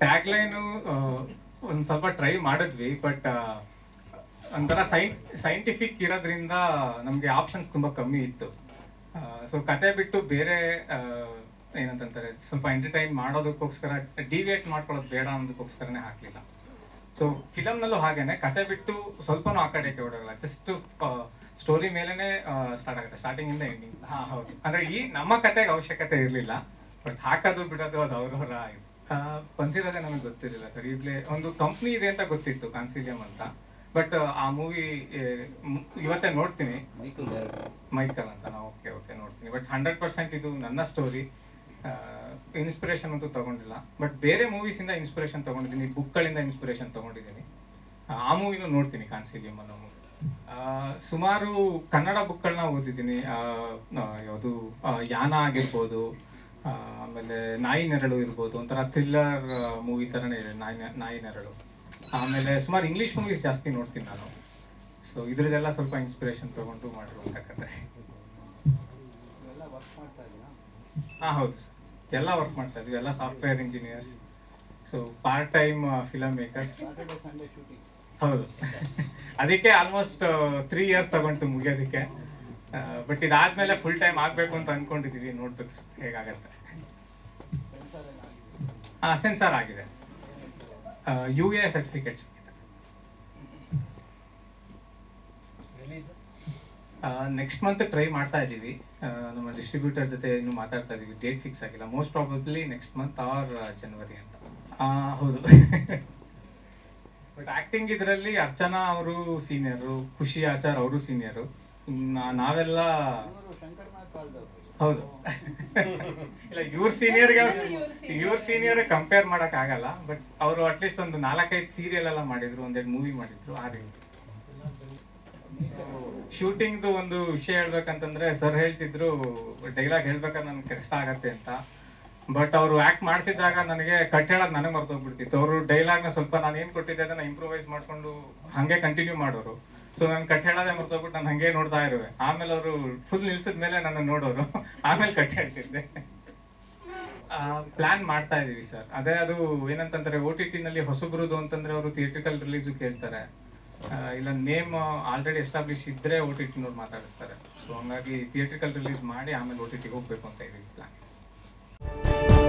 tag line ಒಂದು ಸ್ವಲ್ಪ try ಮಾಡಿದ್ವಿ ಬಟ್ ಒಂಥರ ಸೈನ್ ಸೈಂಟಿಫಿಕ್ ಇರೋದ್ರಿಂದ ನಮಗೆ ಆಪ್ಷನ್ಸ್ ತುಂಬ ಕಮ್ಮಿ ಇತ್ತು ಸೊ ಕತೆ ಬಿಟ್ಟು ಬೇರೆ ಆ, ಏನಂತಂತಾರೆ ಸ್ವಲ್ಪ ಎಂಟರ್ಟೈನ್ ಮಾಡೋದಕ್ಕೋಸ್ಕರ ಡಿವಿಯೇಟ್ ಮಾಡ್ಕೊಳ್ಳೋದು ಬೇಡ ಅನ್ನೋದಕ್ಕೋಸ್ಕರನೇ ಹಾಕಲಿಲ್ಲ ಸೊ ಫಿಲಮ್ನಲ್ಲೂ ಹಾಗೇನೆ ಕತೆ ಬಿಟ್ಟು ಸ್ವಲ್ಪನೂ ಆ ಕಡೆಗೆ ಹೊಡೋಲ್ಲ ಜಸ್ಟ್ ಸ್ಟೋರಿ ಮೇಲೆನೆ ಸ್ಟಾರ್ಟ್ ಆಗುತ್ತೆ ಸ್ಟಾರ್ಟಿಂಗ್ ಇಂದ ಎಂಡಿಂಗ್ ಹಾ ಹೌದು ಅಂದ್ರೆ ಈ ನಮ್ಮ ಕತೆಗೆ ಅವಶ್ಯಕತೆ ಇರಲಿಲ್ಲ ಬಟ್ ಹಾಕೋದು ಬಿಡೋದು ಅದು ಅವ್ರವರ ಬಂದಿರೋದೇ ನಮಗೆ ಗೊತ್ತಿರಲಿಲ್ಲ ಸರ್ ಈಗಲೇ ಒಂದು ಕಂಪ್ನಿ ಇದೆ ಅಂತ ಗೊತ್ತಿತ್ತು ಕಾನ್ಸಿಲಿಯಂ ಅಂತ ಬಟ್ ಆ ಮೂವಿ ಇವತ್ತೇ ನೋಡ್ತೀನಿ ಮೈಕಲ್ ಅಂತ ನಾವು ಓಕೆ ಓಕೆ ನೋಡ್ತೀನಿ ಬಟ್ ಹಂಡ್ರೆಡ್ ಪರ್ಸೆಂಟ್ ಇದು ನನ್ನ ಸ್ಟೋರಿ ಇನ್ಸ್ಪಿರೇಷನ್ ಅಂತೂ ತಗೊಂಡಿಲ್ಲ ಬಟ್ ಬೇರೆ ಮೂವೀಸ್ ಇಂದ ಇನ್ಸ್ಪಿರೇಷನ್ ತಗೊಂಡಿದ್ದೀನಿ ಬುಕ್ಗಳಿಂದ ಇನ್ಸ್ಪಿರೇಷನ್ ತಗೊಂಡಿದ್ದೀನಿ ಆ ಮೂವಿನೂ ನೋಡ್ತೀನಿ ಕಾನ್ಸಿಲಿಯಂ ಅನ್ನೋ ಮೂವಿ ಸುಮಾರು ಕನ್ನಡ ಬುಕ್ಗಳನ್ನ ಓದಿದ್ದೀನಿ ಆ, ಆ, ಯಾವುದು ಆ, ಯಾನ ಆಗಿರ್ಬೋದು ಆ, ಆಮೇಲೆ ನಾಯಿ ನೆರಳು ಇರ್ಬೋದು ಒಂಥರ ಥ್ರಿಲ್ಲರ್ ಮೂವಿ ಥರನೇ ಇದೆ ನಾಯಿ ನೆ- ನಾಯಿ ನೆರಳು ಆಮೇಲೆ ಸುಮಾರು ಇಂಗ್ಲೀಷ್ ಮೂವೀಸ್ ಜಾಸ್ತಿ ನೋಡ್ತೀನಿ ನಾನು ಸೊ ಇದ್ರದ್ದೆಲ್ಲ ಸ್ವಲ್ಪ ಇನ್ಸ್ಪಿರೇಷನ್ ತಗೊಂಡು ಮಾಡಿರುವಂಥ ಕತೆ ಹಾ ಹೌದು ಸರ್ ಎಲ್ಲ ವರ್ಕ್ ಮಾಡ್ತಾ ಇದ್ವಿ ಎಲ್ಲ software engineers so part time film makers ಹೌದು ಅದಕ್ಕೆ ಆಲ್ಮೋಸ್ಟ್ ತ್ರೀ ಇಯರ್ಸ್ ತಗೊಂತು ಮುಗಿಯೋದಕ್ಕೆ ಬಟ್ ಇದಾದ್ಮೇಲೆ ಫುಲ್ ಟೈಮ್ ಆಗ್ಬೇಕು ಅಂತ ಅನ್ಕೊಂಡಿದೀವಿ ನೋಡ್ಬೇಕು ಹೇಗಾಗತ್ತೆ ಹಾ ಸೆನ್ಸಾರ್ ಆಗಿದೆ U A certificates next month try ಮಾಡ್ತಾ ಇದ್ದೀವಿ ಆ, ನಮ್ಮ ಡಿಸ್ಟ್ರಿಬ್ಯೂಟರ್ ಜೊತೆ ಇನ್ನು ಮಾತಾಡ್ತಾ ಇದೀವಿ ಡೇಟ್ ಫಿಕ್ಸ್ ಆಗಿಲ್ಲ most probably next month or January ಅಂತ ಆ, ಹೌದು ಬಟ್ ಆಕ್ಟಿಂಗ್ ಇದರಲ್ಲಿ ಅರ್ಚನಾ ಅವರು ಸೀನಿಯರು ಖುಷಿ ಆಚಾರ್ ಅವರು ಸೀನಿಯರು ನಾವೆಲ್ಲ ಹೌದು ಇಲ್ಲ ಇವ್ರ ಸೀನಿಯರ್ಗೆ ಇವ್ರ ಸೀನಿಯರ್ ಕಂಪೇರ್ ಮಾಡಕ್ ಆಗಲ್ಲ ಬಟ್ ಅವರು ಅಟ್ಲೀಸ್ಟ್ ಒಂದು ನಾಲ್ಕೈದು ಸೀರಿಯಲ್ ಎಲ್ಲ ಮಾಡಿದ್ರು ಒಂದೆರಡು ಮೂವಿ ಮಾಡಿದ್ರು ಆ ರೀತಿ ಶೂಟಿಂಗ್ದು ಒಂದು ವಿಷಯ ಹೇಳ್ಬೇಕಂತಂದ್ರೆ ಸರ್ ಹೇಳ್ತಿದ್ರು ಡೈಲಾಗ್ ಹೇಳ್ಬೇಕಾದ್ರೆ ನನ್ಗೆ ಕಷ್ಟ ಆಗತ್ತೆ ಅಂತ ಬಟ್ ಅವರು ಆಕ್ಟ್ ಮಾಡ್ತಿದ್ದಾಗ ನನಗೆ ಕಟ್ ಹೇಳಕ್ ನನಗೆ ಮರ್ತೋಗ್ಬಿಡ್ತಿತ್ತು ಅವರು ಡೈಲಾಗ್ನ ಸ್ವಲ್ಪ ನಾನು ಏನ್ ಕೊಟ್ಟಿದ್ದೆ ಅದನ್ನ ಇಂಪ್ರೂವೈಸ್ ಮಾಡ್ಕೊಂಡು ಹಂಗೆ ಕಂಟಿನ್ಯೂ ಮಾಡೋರು ಸೊ ನಾನು ಕಟ್ ಹೇಳೋದೇ ಮರ್ತೋಗ್ಬಿಟ್ಟು ನಾನು ಹಂಗೆ ನೋಡ್ತಾ ಇರುವೆ ಆಮೇಲೆ ಅವರು ಫುಲ್ ನಿಲ್ಸಿದ ಮೇಲೆ ನನ್ನ ನೋಡೋರು ಆಮೇಲೆ ಕಟ್ ಹೇಳ್ತಿದ್ದೆ ಪ್ಲಾನ್ ಮಾಡ್ತಾ ಇದೀವಿ ಸರ್ ಅದೇ ಅದು ಏನಂತಂದ್ರೆ ಓ ಟಿ ಟಿನಲ್ಲಿ ಹೊಸಬ್ರದ್ದು ಅಂತಂದ್ರೆ ಅವರು ಥಿಯೇಟ್ರಿಕಲ್ ರಿಲೀಸು ಕೇಳ್ತಾರೆ ಆ, ಇಲ್ಲ ನೇಮ್ ಆಲ್ರೆಡಿ ಎಸ್ಟಾಬ್ಲಿಷ್ ಇದ್ರೆ ಓ ಟಿ ಟಿ ನೋಡಿ ಮಾತಾಡಿಸ್ತಾರೆ ಸೊ ಹಂಗಾಗಿ ಥಿಯೇಟ್ರಿಕಲ್ ರಿಲೀಸ್ ಮಾಡಿ ಆಮೇಲೆ ಓ ಟಿ ಟಿಗೆ ಹೋಗ್ಬೇಕು ಅಂತ ಇದೀವಿ ಪ್ಲಾನ್